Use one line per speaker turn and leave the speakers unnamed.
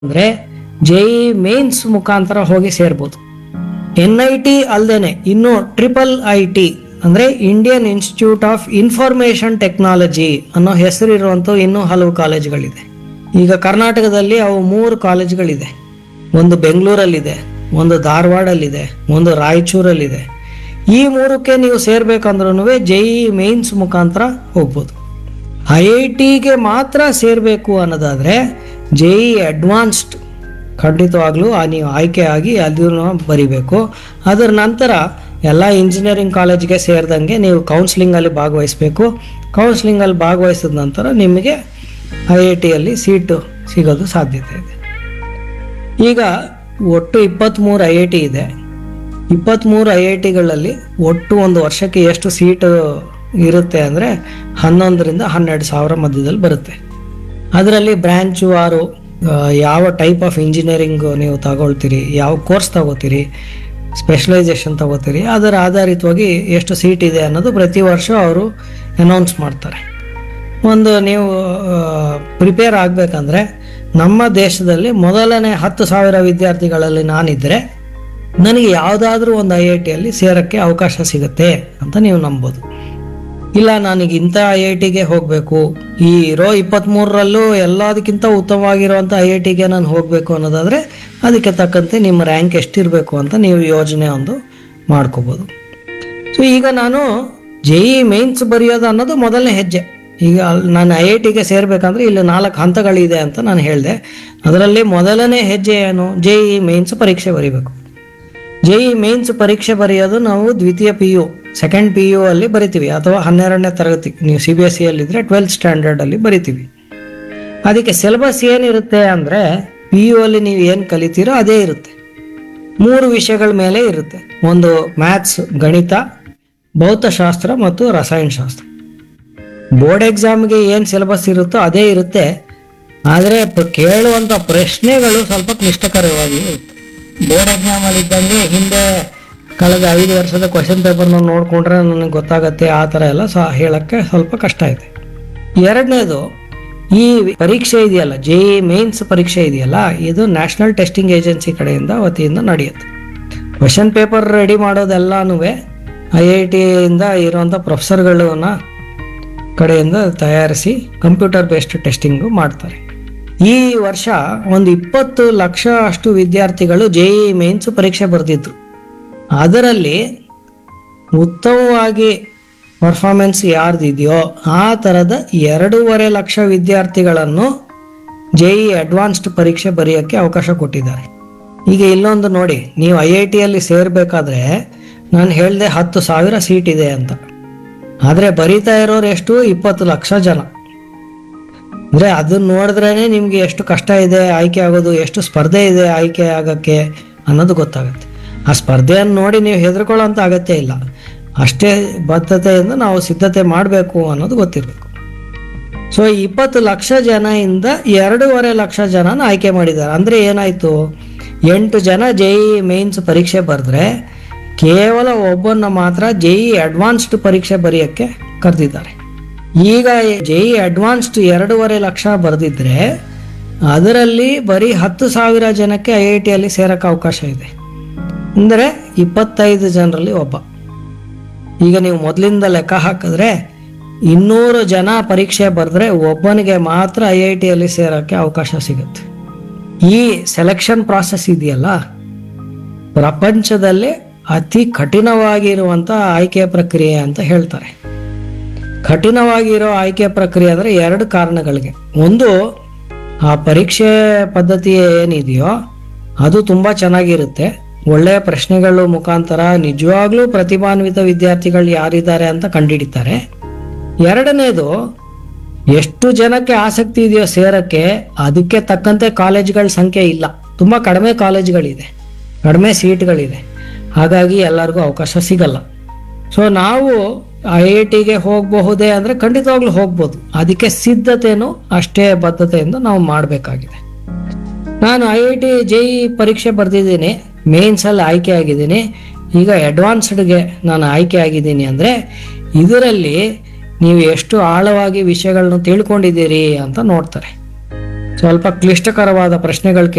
ಅಂದರೆ J E mains ಮುಖಾಂತರ ಹೋಗಿ ಸೇರ್ಬೋದು ಎನ್ ಐ ಟಿ ಅಲ್ಲದೆ ಇನ್ನು ಟ್ರಿಪಲ್ ಐ ಟಿ ಅಂದರೆ Indian Institute of Information Technology ಅನ್ನೋ ಹೆಸರಿರುವಂಥ ಇನ್ನೂ ಹಲವು ಕಾಲೇಜುಗಳಿದೆ ಈಗ ಕರ್ನಾಟಕದಲ್ಲಿ ಅವು ಮೂರು ಕಾಲೇಜುಗಳಿದೆ ಒಂದು ಬೆಂಗಳೂರಲ್ಲಿದೆ ಒಂದು ಧಾರವಾಡಲ್ಲಿದೆ ಒಂದು ರಾಯಚೂರಲ್ಲಿದೆ ಈ ಮೂರಕ್ಕೆ ನೀವು ಸೇರ್ಬೇಕಂದ್ರೂ ಜೆ ಇ ಮೇನ್ಸ್ ಮುಖಾಂತರ ಹೋಗ್ಬೋದು ಐ ಐ ಟಿಗೆ ಮಾತ್ರ ಸೇರಬೇಕು ಅನ್ನೋದಾದರೆ ಜೆ ಇ ಅಡ್ವಾನ್ಸ್ಡ್ ಖಂಡಿತವಾಗ್ಲೂ ಆ ನೀವು ಆಯ್ಕೆ ಆಗಿ ಅದನ್ನು ಬರಿಬೇಕು ಅದರ ನಂತರ ಎಲ್ಲ ಇಂಜಿನಿಯರಿಂಗ್ ಕಾಲೇಜ್ಗೆ ಸೇರಿದಂಗೆ ನೀವು ಕೌನ್ಸ್ಲಿಂಗಲ್ಲಿ ಭಾಗವಹಿಸಬೇಕು ಕೌನ್ಸ್ಲಿಂಗಲ್ಲಿ ಭಾಗವಹಿಸಿದ ನಂತರ ನಿಮಗೆ ಐ ಐ ಟಿಯಲ್ಲಿ ಸೀಟು ಸಿಗೋದು ಸಾಧ್ಯತೆ ಇದೆ ಈಗ ಒಟ್ಟು ಇಪ್ಪತ್ತ್ಮೂರು ಐ ಐ ಟಿ ಇದೆ ಇಪ್ಪತ್ತ್ಮೂರು ಐ ಐ ಟಿಗಳಲ್ಲಿ ಒಟ್ಟು ಒಂದು ವರ್ಷಕ್ಕೆ ಎಷ್ಟು ಸೀಟು ಇರುತ್ತೆ ಅಂದರೆ ಹನ್ನೊಂದರಿಂದ ಹನ್ನೆರಡು ಸಾವಿರ ಮಧ್ಯದಲ್ಲಿ ಬರುತ್ತೆ ಅದರಲ್ಲಿ ಬ್ರ್ಯಾಂಚು ಆರು ಆ, ಯಾವ ಟೈಪ್ ಆಫ್ ಇಂಜಿನಿಯರಿಂಗ್ ನೀವು ತಗೊಳ್ತೀರಿ ಯಾವ ಕೋರ್ಸ್ ತಗೋತೀರಿ ಸ್ಪೆಷಲೈಸೇಷನ್ ತಗೋತೀರಿ ಅದರ ಆಧಾರಿತವಾಗಿ ಎಷ್ಟು ಸೀಟ್ ಇದೆ ಅನ್ನೋದು ಪ್ರತಿ ವರ್ಷ ಅವರು ಅನೌನ್ಸ್ ಮಾಡ್ತಾರೆ ಒಂದು ನೀವು ಪ್ರಿಪೇರ್ ಆಗಬೇಕಂದ್ರೆ ನಮ್ಮ ದೇಶದಲ್ಲಿ ಮೊದಲನೇ ಹತ್ತು ಸಾವಿರ ವಿದ್ಯಾರ್ಥಿಗಳಲ್ಲಿ ನಾನಿದ್ದರೆ ನನಗೆ ಯಾವುದಾದ್ರೂ ಒಂದು ಐ ಐ ಟಿಯಲ್ಲಿ ಸೇರೋಕ್ಕೆ ಅವಕಾಶ ಸಿಗುತ್ತೆ ಅಂತ ನೀವು ನಂಬೋದು ಇಲ್ಲ ನನಗೆ ಇಂಥ ಐ ಐ ಟಿಗೆ ಹೋಗಬೇಕು ಈ ಇರೋ ಇಪ್ಪತ್ತ್ಮೂರರಲ್ಲೂ ಎಲ್ಲದಕ್ಕಿಂತ ಉತ್ತಮವಾಗಿರುವಂಥ ಐ ಐ ಟಿಗೆ ನಾನು ಹೋಗಬೇಕು ಅನ್ನೋದಾದರೆ ಅದಕ್ಕೆ ತಕ್ಕಂತೆ ನಿಮ್ಮ ರ್ಯಾಂಕ್ ಎಷ್ಟಿರಬೇಕು ಅಂತ ನೀವು ಯೋಜನೆ ಒಂದು ಮಾಡ್ಕೋಬೋದು ಸೊ ಈಗ ನಾನು ಜೆ ಇ ಮೇನ್ಸ್ ಬರೆಯೋದು ಅನ್ನೋದು ಮೊದಲನೇ ಹೆಜ್ಜೆ ಈಗ ಅಲ್- ನಾನು ಐ ಐ ಟಿಗೆ ಸೇರಬೇಕಂದ್ರೆ ಇಲ್ಲಿ ನಾಲ್ಕು ಹಂತಗಳಿದೆ ಅಂತ ನಾನು ಹೇಳಿದೆ ಅದರಲ್ಲಿ ಮೊದಲನೇ ಹೆಜ್ಜೆ ಏನು ಜೆ ಇ ಮೇನ್ಸ್ ಪರೀಕ್ಷೆ ಬರೀಬೇಕು ಜೆ ಇ ಮೇನ್ಸ್ ಪರೀಕ್ಷೆ ಬರೆಯೋದು ನಾವು ದ್ವಿತೀಯ P U second P U ಅಲ್ಲಿ ಬರಿತೀವಿ ಅಥವಾ ಹನ್ನೆರಡನೇ ತರಗತಿ ನೀವು ಸಿ ಬಿ ಎಸ್ ಸಿ ಅಲ್ಲಿದ್ದರೆ ಟ್ವೆಲ್ತ್ ಸ್ಟ್ಯಾಂಡರ್ಡಲ್ಲಿ ಬರಿತೀವಿ ಅದಕ್ಕೆ ಸಿಲೆಬಸ್ ಏನಿರುತ್ತೆ ಅಂದರೆ ಪಿ ಯು ಅಲ್ಲಿ ನೀವು ಏನು ಕಲಿತೀರೋ ಅದೇ ಇರುತ್ತೆ ಮೂರು ವಿಷಯಗಳ ಮೇಲೆ ಇರುತ್ತೆ ಒಂದು ಮ್ಯಾಥ್ಸ್ ಗಣಿತ ಭೌತಶಾಸ್ತ್ರ ಮತ್ತು ರಸಾಯನಶಾಸ್ತ್ರ ಬೋರ್ಡ್ ಎಕ್ಸಾಮ್ಗೆ ಏನು ಸಿಲೆಬಸ್ ಇರುತ್ತೋ ಅದೇ ಇರುತ್ತೆ ಆದರೆ ಪ- ಕೇಳುವಂಥ ಪ್ರಶ್ನೆಗಳು ಸ್ವಲ್ಪ ಕ್ಲಿಷ್ಟಕರವಾಗಿ ಇರುತ್ತೆ ಬೋರ್ಡ್ ಎಕ್ಸಾಮಲ್ಲಿ ಇದ್ದಂಗೆ ಹಿಂದೆ ಕಳೆದ ಐದು ವರ್ಷದ ಕ್ವಶನ್ ಪೇಪರ್ನ ನೋಡಿಕೊಂಡ್ರೆ ನನಗೆ ಗೊತ್ತಾಗತ್ತೆ ಆ ಥರ ಎಲ್ಲ ಸಹ ಹೇಳೋಕ್ಕೆ ಸ್ವಲ್ಪ ಕಷ್ಟ ಇದೆ ಎರಡನೇದು ಈ ಪರೀಕ್ಷೆ ಇದೆಯಲ್ಲ ಜೆ ಇ ಮೇನ್ಸ್ ಪರೀಕ್ಷೆ ಇದೆಯಲ್ಲ ಇದು ನ್ಯಾಷನಲ್ ಟೆಸ್ಟಿಂಗ್ ಏಜೆನ್ಸಿ ಕಡೆಯಿಂದ ವತಿಯಿಂದ ನಡೆಯುತ್ತೆ ಕ್ವಶನ್ ಪೇಪರ್ ರೆಡಿ ಮಾಡೋದೆಲ್ಲನೂ ಐ ಐ ಟಿಯಿಂದ ಇರುವಂಥ ಪ್ರೊಫೆಸರ್ಗಳನ್ನ ಕಡೆಯಿಂದ ತಯಾರಿಸಿ ಕಂಪ್ಯೂಟರ್ ಬೇಸ್ಡ್ ಟೆಸ್ಟಿಂಗು ಮಾಡ್ತಾರೆ ಈ ವರ್ಷ ಒಂದು ಇಪ್ಪತ್ತು ಲಕ್ಷ ಅಷ್ಟು ವಿದ್ಯಾರ್ಥಿಗಳು ಜೆ ಇ ಮೇನ್ಸ್ ಪರೀಕ್ಷೆ ಬರೆದಿದ್ರು ಅದರಲ್ಲಿ ಉತ್ತಮವಾಗಿ ಪರ್ಫಾರ್ಮೆನ್ಸ್ ಯಾರ್ದಿದೆಯೋ ಆ ಥರದ ಎರಡೂವರೆ ಲಕ್ಷ ವಿದ್ಯಾರ್ಥಿಗಳನ್ನು ಜೆ ಇ ಅಡ್ವಾನ್ಸ್ಡ್ ಪರೀಕ್ಷೆ ಬರೆಯೋಕ್ಕೆ ಅವಕಾಶ ಕೊಟ್ಟಿದ್ದಾರೆ ಈಗ ಇಲ್ಲೊಂದು ನೋಡಿ ನೀವು ಐ ಐ ಟಿಯಲ್ಲಿ ಸೇರಬೇಕಾದ್ರೆ ನಾನು ಹೇಳಿದೆ ಹತ್ತು ಸಾವಿರ ಸೀಟ್ ಇದೆ ಅಂತ ಆದರೆ ಬರೀತಾ ಇರೋರು ಎಷ್ಟು ಇಪ್ಪತ್ತು ಲಕ್ಷ ಜನ ಅಂದರೆ ಅದನ್ನ ನೋಡಿದ್ರೇ ನಿಮಗೆ ಎಷ್ಟು ಕಷ್ಟ ಇದೆ ಆಯ್ಕೆ ಆಗೋದು ಎಷ್ಟು ಸ್ಪರ್ಧೆ ಇದೆ ಆಯ್ಕೆ ಆಗೋಕ್ಕೆ ಅನ್ನೋದು ಗೊತ್ತಾಗುತ್ತೆ ಆ ಸ್ಪರ್ಧೆಯನ್ನು ನೋಡಿ ನೀವು ಹೆದರ್ಕೊಳ್ಳೋಂಥ ಅಗತ್ಯ ಇಲ್ಲ ಅಷ್ಟೇ ಬದ್ಧತೆಯಿಂದ ನಾವು ಸಿದ್ಧತೆ ಮಾಡಬೇಕು ಅನ್ನೋದು ಗೊತ್ತಿರಬೇಕು ಸೊ ಇಪ್ಪತ್ತು ಲಕ್ಷ ಜನದಿಂದ ಎರಡೂವರೆ ಲಕ್ಷ ಜನನ ಆಯ್ಕೆ ಮಾಡಿದ್ದಾರೆ ಅಂದರೆ ಏನಾಯಿತು ಎಂಟು ಜನ ಜೆ ಇ ಮೇನ್ಸ್ ಪರೀಕ್ಷೆ ಬರೆದ್ರೆ ಕೇವಲ ಒಬ್ಬನ್ನ ಮಾತ್ರ ಜೆ ಇ ಅಡ್ವಾನ್ಸ್ಡ್ ಪರೀಕ್ಷೆ ಬರೆಯೋಕ್ಕೆ ಕರೆದಿದ್ದಾರೆ ಈಗ ಜೆ ಇ ಅಡ್ವಾನ್ಸ್ಡ್ ಎರಡೂವರೆ ಲಕ್ಷ ಬರೆದಿದ್ರೆ ಅದರಲ್ಲಿ ಬರೀ ಹತ್ತು ಸಾವಿರ ಜನಕ್ಕೆ ಐ ಐ ಟಿಯಲ್ಲಿ ಸೇರೋಕ್ಕೆ ಅವಕಾಶ ಇದೆ ಅಂದರೆ ಇಪ್ಪತ್ತೈದು ಜನರಲ್ಲಿ ಒಬ್ಬ ಈಗ ನೀವು ಮೊದಲಿಂದ ಲೆಕ್ಕ ಹಾಕಿದ್ರೆ ಇನ್ನೂರು ಜನ ಪರೀಕ್ಷೆ ಬರೆದ್ರೆ ಒಬ್ಬನಿಗೆ ಮಾತ್ರ ಐ ಐ ಟಿಯಲ್ಲಿ ಸೇರೋಕ್ಕೆ ಅವಕಾಶ ಸಿಗುತ್ತೆ ಈ ಸೆಲೆಕ್ಷನ್ ಪ್ರಾಸೆಸ್ ಇದೆಯಲ್ಲ ಪ್ರಪಂಚದಲ್ಲೇ ಅತಿ ಕಠಿಣವಾಗಿರುವಂಥ ಆಯ್ಕೆ ಪ್ರಕ್ರಿಯೆ ಅಂತ ಹೇಳ್ತಾರೆ ಕಠಿಣವಾಗಿರೋ ಆಯ್ಕೆ ಪ್ರಕ್ರಿಯೆ ಅಂದರೆ ಎರಡು ಕಾರಣಗಳಿಗೆ ಒಂದು ಆ ಪರೀಕ್ಷೆ ಪದ್ಧತಿ ಏನಿದೆಯೋ ಅದು ತುಂಬ ಚೆನ್ನಾಗಿರುತ್ತೆ ಒಳ್ಳೆಯ ಪ್ರಶ್ನೆಗಳು ಮುಖಾಂತರ ನಿಜವಾಗ್ಲೂ ಪ್ರತಿಭಾನ್ವಿತ ವಿದ್ಯಾರ್ಥಿಗಳು ಯಾರಿದ್ದಾರೆ ಅಂತ ಕಂಡುಹಿಡಿತಾರೆ ಎರಡನೇದು ಎಷ್ಟು ಜನಕ್ಕೆ ಆಸಕ್ತಿ ಇದೆಯೋ ಸೇರಕ್ಕೆ ಅದಕ್ಕೆ ತಕ್ಕಂತೆ ಕಾಲೇಜ್ಗಳ ಸಂಖ್ಯೆ ಇಲ್ಲ ತುಂಬ ಕಡಿಮೆ ಕಾಲೇಜ್ಗಳಿದೆ ಕಡಿಮೆ ಸೀಟ್ಗಳಿದೆ ಹಾಗಾಗಿ ಎಲ್ಲರಿಗೂ ಅವಕಾಶ ಸಿಗಲ್ಲ ಸೊ ನಾವು ಐ ಐ ಟಿಗೆ ಹೋಗಬಹುದೇ ಅಂದರೆ ಖಂಡಿತವಾಗ್ಲೂ ಹೋಗ್ಬೋದು ಅದಕ್ಕೆ ಸಿದ್ಧತೆನೂ ಅಷ್ಟೇ ಬದ್ಧತೆಯಿಂದ ನಾವು ಮಾಡಬೇಕಾಗಿದೆ ನಾನು I I T J E ಪರೀಕ್ಷೆ ಬರೆದಿದ್ದೀನಿ ಮೇನ್ಸಲ್ಲಿ ಆಯ್ಕೆ ಆಗಿದ್ದೀನಿ ಈಗ ಅಡ್ವಾನ್ಸ್ಡ್ಗೆ ನಾನು ಆಯ್ಕೆ ಆಗಿದ್ದೀನಿ ಅಂದರೆ ಇದರಲ್ಲಿ ನೀವು ಎಷ್ಟು ಆಳವಾಗಿ ವಿಷಯಗಳನ್ನ ತಿಳ್ಕೊಂಡಿದ್ದೀರಿ ಅಂತ ನೋಡ್ತಾರೆ ಸ್ವಲ್ಪ ಕ್ಲಿಷ್ಟಕರವಾದ ಪ್ರಶ್ನೆಗಳು